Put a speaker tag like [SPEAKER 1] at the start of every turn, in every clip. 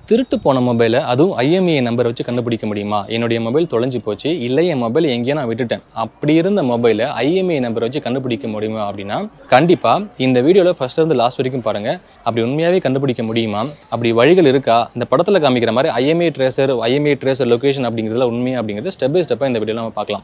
[SPEAKER 1] திருட்டு போன மொபைலை அதுவும் ஐஎம்இஐ நம்பர் வச்சு கண்டுபிடிக்க முடியுமா என்னுடைய மொபைல் தொலைஞ்சு போச்சு இல்லை என் மொபைல் எங்கேயோ நான் விட்டுட்டேன் அப்படி இருந்த மொபைலை ஐஎம்இஐ நம்பர் வச்சு கண்டுபிடிக்க முடியுமா அப்படின்னா கண்டிப்பாக இந்த வீடியோவில் ஃபர்ஸ்ட் இருந்து லாஸ்ட் வரைக்கும் பாருங்கள் அப்படி உண்மையாகவே கண்டுபிடிக்க முடியுமா அப்படி வழிகள் இருக்கா இந்த படத்தில் காமிக்கிற மாதிரி IMEI tracer IMEI tracer location அப்படிங்கிறதுல உண்மை அப்படிங்கிறது ஸ்டெப் பை ஸ்டெப்பாக இந்த வீடியோவில் நம்ம பார்க்கலாம்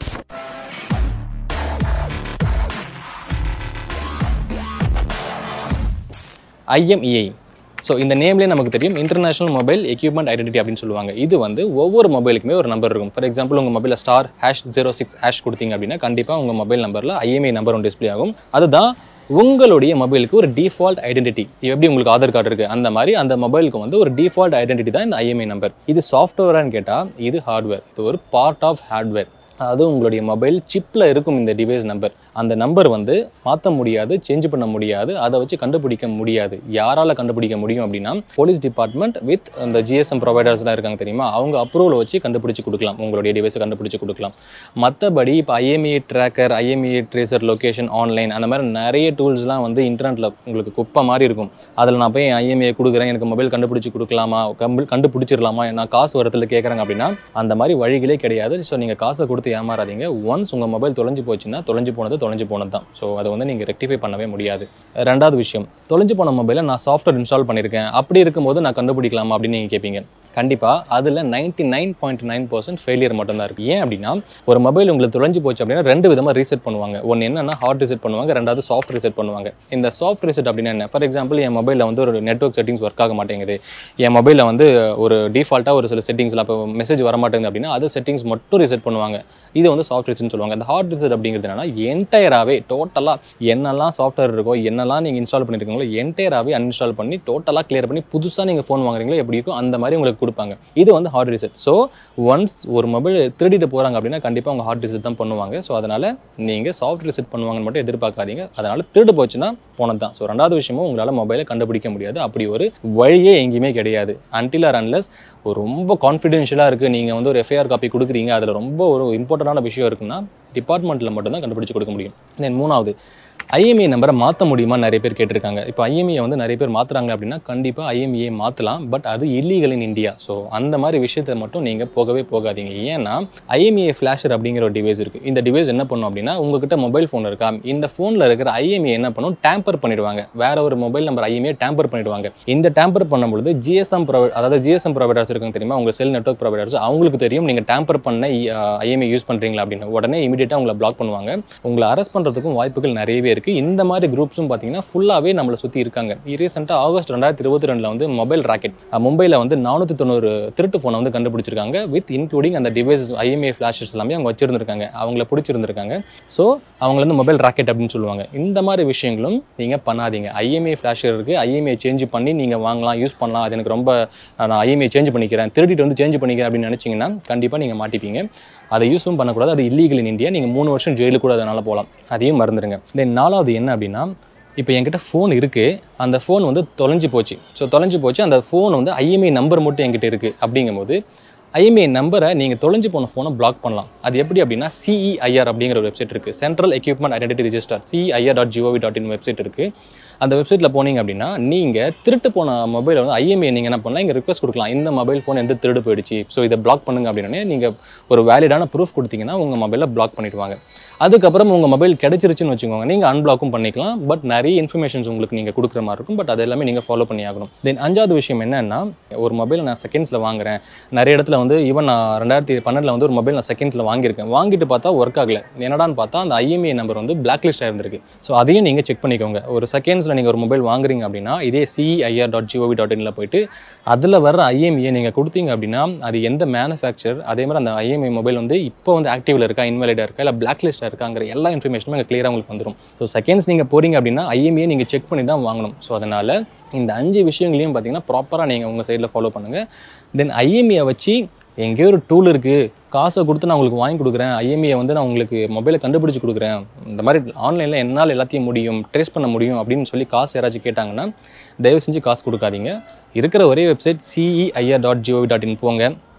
[SPEAKER 1] ஐஎம்இஐ ஸோ இந்த நேம்லேயே நமக்கு தெரியும் இன்டர்நேஷனல் மொபைல் எக்யூப்மெண்ட் ஐடென்டிட்டி அப்படின்னு சொல்லுவாங்க இது வந்து ஒவ்வொரு மொபைலுக்குமே ஒரு நம்பர் இருக்கும் ஃபார் எக்ஸாம்பிள் உங்கள் மொபைலில் star hash zero six hash கொடுத்தீங்க அப்படின்னா கண்டிப்பாக உங்கள் மொபைல் நம்பரில் ஐஎம்ஐ நம்பர் ஒன்று டிஸ்ப்ளே ஆகும் அதுதான் உங்களுடைய மொபைலுக்கு ஒரு டிஃபால்ட் ஐடென்டிட்டி எப்படி உங்களுக்கு ஆதார் கார்டு இருக்குது அந்த மாதிரி அந்த மொபைலுக்கு வந்து ஒரு டிஃபால்ட் ஐடென்டிட்டி தான் இந்த ஐஎம்ஐ நம்பர் இது சாஃப்ட்வேரான்னு கேட்டால் இது ஹார்ட்வேர் இது ஒரு பார்ட் ஆஃப் ஹார்ட்வேர் அதாவது உங்களுடைய மொபைல் சிப்பில் இருக்கும் இந்த டிவைஸ் நம்பர் அந்த நம்பர் வந்து மாற்ற முடியாது சேஞ்ச் பண்ண முடியாது அதை வச்சு கண்டுபிடிக்க முடியாது யாரால் கண்டுபிடிக்க முடியும் அப்படின்னா போலீஸ் டிபார்ட்மெண்ட் வித் அந்த ஜிஎஸ்எம் ப்ரொவைடர்ஸ்லாம் இருக்காங்க தெரியுமா அவங்க அப்ரூவல் வச்சு கண்டுபிடிச்சு கொடுக்கலாம் உங்களுடைய டிவைஸை கண்டுபிடிச்சு கொடுக்கலாம் மற்றபடி இப்போ IMEI tracker IMEI tracer location online அந்த மாதிரி நிறைய டூல்ஸ்லாம் வந்து இன்டர்நெட்டில் உங்களுக்கு குப்பை மாதிரி இருக்கும் அதில் நான் போய் ஐஎம்ஏ கொடுக்குறேன் எனக்கு மொபைல் கண்டுபிடிச்சு கொடுக்கலாமா கம்பு கண்டுபிடிச்சிடலாமா நான் காசு வரத்தில் கேட்குறாங்க அப்படின்னா அந்த மாதிரி வழிகளே கிடையாது ஸோ நீங்கள் காசை கொடுத்து ஏமாறாதீங்க ஒன்ஸ் உங்கள் மொபைல் தொலைஞ்சு போச்சுன்னா தொலைஞ்சு போனது தொலைஞ்சு போனது தான் ஸோ அதை வந்து நீங்கள் ரெக்டிஃபை பண்ணவே முடியாது ரெண்டாவது விஷயம் தொலைஞ்சு போன மொபைலை நான் சாஃப்ட்வேர் இன்ஸ்டால் பண்ணியிருக்கேன் அப்படி இருக்கும்போது நான் கண்டுபிடிக்கலாமா அப்படின்னு நீங்கள் கேட்பீங்க கண்டிப்பாக அதில் ninety nine point nine percent failure மட்டும்தான் இருக்குது ஏன் அப்படின்னா ஒரு மொபைல் உங்களுக்கு தொலைஞ்சு போச்சு அப்படின்னா ரெண்டு விதமாக ரீசெட் பண்ணுவாங்க ஒன்று என்னன்னா ஹார்ட் ரீசெட் பண்ணுவாங்க ரெண்டாவது சாஃப்ட் ரீசெட் பண்ணுவாங்க இந்த சாஃப்ட் ரீசெட் அப்படின்னா என்ன ஃபார் எக்ஸாம்பிள் என் மொபைலில் வந்து ஒரு நெட்ஒர்க் செட்டிங்ஸ் ஒர்க் ஆக மாட்டேங்குது என் மொபைலில் வந்து ஒரு டிஃபால்ட்டாக ஒரு சில செட்டிங்ஸில் அப்போ மெசேஜ் வர மாட்டேங்குது அப்படின்னா அது செட்டிங்ஸ் மட்டும் ரீசெட் பண்ணுவாங்க இது வந்து சாஃப்ட் ரீசெட்னு சொல்லுவாங்க இந்த ஹார்ட் ரீசெட் அப்படிங்கிறது என்னன்னா என்டையராகவே டோட்டலாக என்னெல்லாம் சாஃப்ட்வேர் இருக்கோ என்னெல்லாம் நீங்கள் இன்ஸ்டால் பண்ணியிருக்கீங்களோ என்டையராகவே அன்இன்ஸ்டால் பண்ணி டோட்டலாக கிளியர் பண்ணி புதுசாக நீங்கள் ஃபோன் வாங்குறீங்களோ எப்படி இருக்கும் அந்த மாதிரி உங்களுக்கு கொடுப்பாங்க இது வந்து ஹார்ட் ரீசெட் ஸோ ஒன்ஸ் ஒரு மொபைல் திருடிட்டு போகிறாங்க அப்படின்னா கண்டிப்பாக அவங்க ஹார்ட் ரீசெட் தான் பண்ணுவாங்க ஸோ அதனால் நீங்கள் சாஃப்ட் ரீசெட் பண்ணுவாங்கன்னு மட்டும் எதிர்பார்க்காதீங்க அதனால் திருடு போச்சுன்னா போனது தான் ஸோ ரெண்டாவது விஷயமும் உங்களால் மொபைலை கண்டுபிடிக்க முடியாது அப்படி ஒரு வழியே எங்கேயுமே கிடையாது அன்டில் ஆர் அன்லஸ் ஒரு ரொம்ப கான்ஃபிடென்ஷியலாக இருக்குது நீங்கள் வந்து ஒரு எஃப்ஐஆர் காப்பி கொடுக்குறீங்க அதில் ரொம்ப ஒரு இம்பார்ட்டண்டான விஷயம் இருக்குன்னா டிபார்ட்மெண்ட்டில் மட்டும்தான் கண்டுபிடிச்சு கொடுக்க முடியும் தென் மூணாவது ஐஎம்இ நம்பரை மாற்ற முடியுமா நிறைய பேர் கேட்டிருக்காங்க இப்போ ஐஎம்இ வந்து நிறைய பேர் மாற்றுறாங்க அப்படின்னா கண்டிப்பாக ஐஎம்இயை மாற்றலாம் பட் அது இல்லீகல் இன் இந்தியா ஸோ அந்த மாதிரி விஷயத்தை மட்டும் நீங்கள் போகவே போகாதீங்க ஏன்னா ஐஎம்இஏ ஃப்ளாஷர் அப்படிங்கிற ஒரு டிவைஸ் இருக்குது இந்த டிவைஸ் என்ன பண்ணும் அப்படின்னா உங்ககிட்ட மொபைல் ஃபோன் இருக்கா இந்த ஃபோனில் இருக்கிற ஐஎம்இ என்ன பண்ணும் டேம்பர் பண்ணிடுவாங்க வேற ஒரு மொபைல் நம்பர் ஐஎம்ஏ டேம்பர் பண்ணிடுவாங்க இந்த டேம்பர் பண்ணும்பொழுது ஜிஎஸ்எம் ப்ரொவை அதாவது ஜிஎஸ்எம் ப்ரொவைடர்ஸ் இருக்காங்க தெரியுமா உங்கள் செல் நெட்ஒர்க் ப்ரொவைடர்ஸ் அவங்களுக்கு தெரியும் நீங்கள் டேம்பர் பண்ண ஐஎம்ஏ யூஸ் பண்ணுறீங்களா அப்படின்னு உடனே இமீடியட்டாக உங்களை பிளாக் பண்ணுவாங்க உங்களை அரெஸ்ட் பண்ணுறதுக்கும் வாய்ப்புகள் நிறையவே இருக்குது இந்த மாதிரி குரூப்ஸும் பார்த்தீங்கன்னா ஃபுல்லாகவே நம்மளை சுற்றி இருக்காங்க ரீசெண்டாக ஆகஸ்ட் ரெண்டாயிரத்தி இருபத்தி ரெண்டில் வந்து மொபைல் ராக்கெட் மும்பையில் வந்து நானூற்றி தொண்ணூறு திருட்டு ஃபோனை வந்து கண்டுபிடிச்சிருக்காங்க வித் இன்க்ளூடிங் அந்த டிவைஸ் ஐஎம்ஏ ஃப்ளாஷஸ் எல்லாமே அவங்க வச்சிருந்திருக்காங்க அவங்கள பிடிச்சிருந்திருக்காங்க ஸோ அவங்கள வந்து மொபைல் ராக்கெட் அப்படின்னு சொல்லுவாங்க இந்த மாதிரி விஷயங்களும் நீங்கள் பண்ணாதீங்க ஐஎம்ஏ ஃப்ளாஷர் இருக்குது ஐஎம்ஏ சேஞ்ச் பண்ணி நீங்கள் வாங்கலாம் யூஸ் பண்ணலாம் அது எனக்கு ரொம்ப நான் ஐஎம்ஏ சேஞ்ச் பண்ணிக்கிறேன் திருடிட்டு வந்து சேஞ்ச் பண்ணிக்கிறேன் அப்படின்னு நினச்சிங்கன்னா கண்டிப்பாக நீங்கள் மாட்டிப்பீங்க அதை யூஸும் பண்ணக்கூடாது அது இல்லீகல் இன் இந்தியா நீங்கள் மூணு வருஷம் ஜெயிலு கூட அதனால் போகலாம் அதையும் மறந்துடுங்க தென் நாலாவது என்ன அப்படின்னா இப்போ என்கிட்ட ஃபோன் இருக்குது அந்த ஃபோன் வந்து தொலைஞ்சு போச்சு ஸோ தொலைஞ்சு போச்சு அந்த ஃபோன் வந்து ஐஎம்ஐ நம்பர் மட்டும் என்கிட்ட இருக்குது அப்படிங்கும்போது ஐஎம்ஐ நம்பரை நீங்கள் தொலைஞ்சு போன ஃபோனை பிளாக் பண்ணலாம் அது எப்படி அப்படின்னா சிஇஐஆர் அப்படிங்கிற ஒரு வெப்சைட் இருக்குது central equipment identity register CIR dot gov dot in website இருக்குது அந்த வெப்சைட்டில் போனீங்க அப்படின்னா நீங்கள் திருட்டு போன மொபைலை வந்து ஐஎம்ஐ நீங்கள் என்ன பண்ணலாம் இங்கே ரிக்வஸ்ட் கொடுக்கலாம் இந்த மொபைல் ஃபோன் எந்த திருடு போயிடுச்சு ஸோ இதை பிளாக் பண்ணுங்க அப்படின்னே நீங்கள் ஒரு வேலிடான ப்ரூஃப் கொடுத்தீங்கன்னா உங்கள் மொபைலை பிளாக் பண்ணிடுவாங்க அதுக்கப்புறம் உங்கள் மொபைல் கிடைச்சிருச்சுன்னு வச்சுக்கோங்க நீங்கள் அன்பிளாக்கும் பண்ணிக்கலாம் பட் நிறைய இன்ஃபர்மேஷன்ஸ் உங்களுக்கு நீங்கள் கொடுக்குற மாதிரி இருக்கும் பட் அது எல்லாமே நீங்கள் ஃபாலோ பண்ணி ஆகணும் தென் அஞ்சாவது விஷயம் என்னன்னா ஒரு மொபைல் நான் செகண்ட்ஸில் வாங்குறேன் நிறைய இடத்துல வந்து ஈவன் நான் ரெண்டாயிரத்தி பன்னெண்டில் வந்து ஒரு மொபைல் நான் செகண்ட்ஸில் வாங்கியிருக்கேன் வாங்கிட்டு பார்த்தா ஒர்க் ஆகல என்னடான்னு பார்த்தா அந்த ஐஎம்ஐ நம்பர் வந்து பிளாக் லிஸ்ட் ஆயிருந்திருக்கு ஸோ அதையும் நீங்கள் செக் பண்ணிக்கோங்க ஒரு செகண்ட்ஸில் நீங்கள் ஒரு மொபைல் வாங்குறீங்க அப்படின்னா இதே சிஐஆர் டாட் ஜிஓவி டாட் இனில் போயிட்டு அதில் வர ஐஎம்ஐயை நீங்கள் கொடுத்தீங்க அப்படின்னா அது எந்த மேனுஃபேக்சர் அதே மாதிரி அந்த ஐஎம்ஐ மொபைல் வந்து இப்போ வந்து ஆக்டிவில் இருக்கா இன்வாலிடாக இருக்கா இல்லை பிளாக் லிஸ்ட்டாக இருக்காங்கிற எல்லா இன்ஃபர்மேஷனும் அங்கே கிளியராக உங்களுக்கு வந்துடும் ஸோ செகண்ட்ஸ் நீங்கள் போகிறீங்க அப்படின்னா ஐஎம்ஐயை நீங்கள் செக் பண்ணி தான் வாங்கணும் ஸோ அதனால் இந்த அஞ்சு விஷயங்களையும் பார்த்தீங்கன்னா ப்ராப்பராக நீங்கள் உங்கள் சைடில் ஃபாலோ பண்ணுங்கள் தென் ஐஎம்ஐயை வச்சு எங்கேயோ ஒரு டூல் இருக்குது காசை கொடுத்து நான் உங்களுக்கு வாங்கி கொடுக்குறேன் ஐஎம்ஐயை வந்து நான் உங்களுக்கு மொபைலை கண்டுபிடிச்சி கொடுக்குறேன் இந்த மாதிரி ஆன்லைனில் என்னால் எல்லாத்தையும் முடியும் ட்ரேஸ் பண்ண முடியும் அப்படின்னு சொல்லி காசு யாராச்சும் கேட்டாங்கன்னா தயவு செஞ்சு காசு கொடுக்காதீங்க இருக்கிற ஒரே website CEIR dot gov dot in போங்க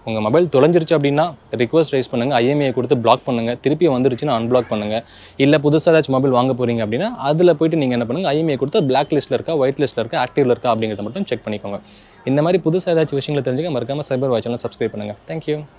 [SPEAKER 1] உங்கள் மொபைல் தொலைஞ்சிருச்சு அப்படின்னா ரிக்வஸ்ட் ரைஸ் பண்ணுங்கள் ஐஎம்ஐ கொடுத்து பிளாக் பண்ணுங்கள் திருப்பி வந்துருச்சுன்னா அன்பிளாக் பண்ணுங்கள் இல்லை புதுசாக ஏதாச்சும் மொபைல் வாங்க போகிறீங்க அப்படின்னா அதில் போயிட்டு நீங்கள் என்ன பண்ணுங்கள் ஐஎம்ஐ கொடுத்து பிளாக் லிஸ்ட்டில் இருக்கா ஒயிட் லிஸ்ட்டில் இருக்கா ஆக்டிவில் இருக்கா அப்படிங்கிறத மட்டும் செக் பண்ணிக்கோங்க இந்த மாதிரி புதுசாக ஏதாச்சும் விஷயங்களை தெரிஞ்சுக்க மறக்காமல் சைபர் வாட்செல்லாம் சப்ஸ்கிரைப் பண்ணுங்கள் தேங்க்யூ